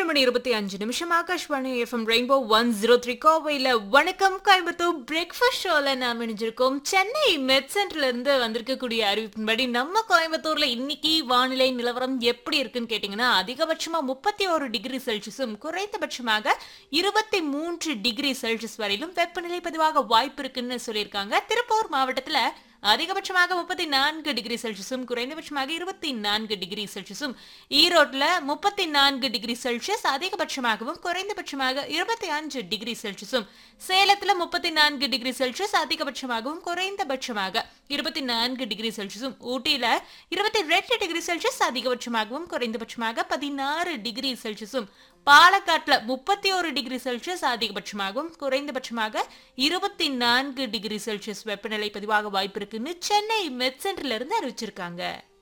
மணி இருபத்தி அஞ்சு நிமிஷம் Akashvani FM rainbow one zero three கோவையில் வணக்கம் கோயம்புத்தூர் பிரேக்ஃபாஸ்ட் ஷோல நாம் இணைஞ்சிருக்கோம் சென்னை மெட் சென்டர்ல இருந்து வந்திருக்கக்கூடிய அறிவிப்பின்படி நம்ம கோயம்புத்தூர்ல இன்னைக்கு வானிலை நிலவரம் எப்படி இருக்குன்னு கேட்டீங்கன்னா அதிகபட்சமா முப்பத்தி ஒரு டிகிரி செல்சியஸும் குறைந்தபட்சமாக இருபத்தி மூன்று டிகிரி செல்சியஸ் வரையிலும் வெப்பநிலை பதிவாக வாய்ப்பு இருக்குன்னு சொல்லியிருக்காங்க திருப்பூர் மாவட்டத்துல அதிகபட்சமாக முப்பத்தி நான்கு டிகிரி செல்சியஸும் குறைந்தபட்சமாக இருபத்தி நான்கு டிகிரி செல்சியஸும் ஈரோட்ல முப்பத்தி நான்கு டிகிரி செல்சியஸ் அதிகபட்சமாகவும் குறைந்தபட்சமாக இருபத்தி அஞ்சு டிகிரி செல்சியஸும் சேலத்துல முப்பத்தி நான்கு டிகிரி செல்சியஸ் அதிகபட்சமாகவும் குறைந்தபட்சமாக இருபத்தி நான்கு டிகிரி செல்சியஸும் ஊட்டியில இருபத்தி ரெண்டு டிகிரி செல்சியஸ் அதிகபட்சமாகவும் குறைந்தபட்சமாக பதினாறு டிகிரி செல்சியஸும் பாலக்காட்டுல முப்பத்தி ஒரு டிகிரி செல்சியஸ் அதிகபட்சமாகவும் குறைந்தபட்சமாக இருபத்தி நான்கு டிகிரி செல்சியஸ் வெப்பநிலை பதிவாக வாய்ப்பு இருக்குன்னு சென்னை மெட் சென்டர்ல இருந்து அறிவிச்சிருக்காங்க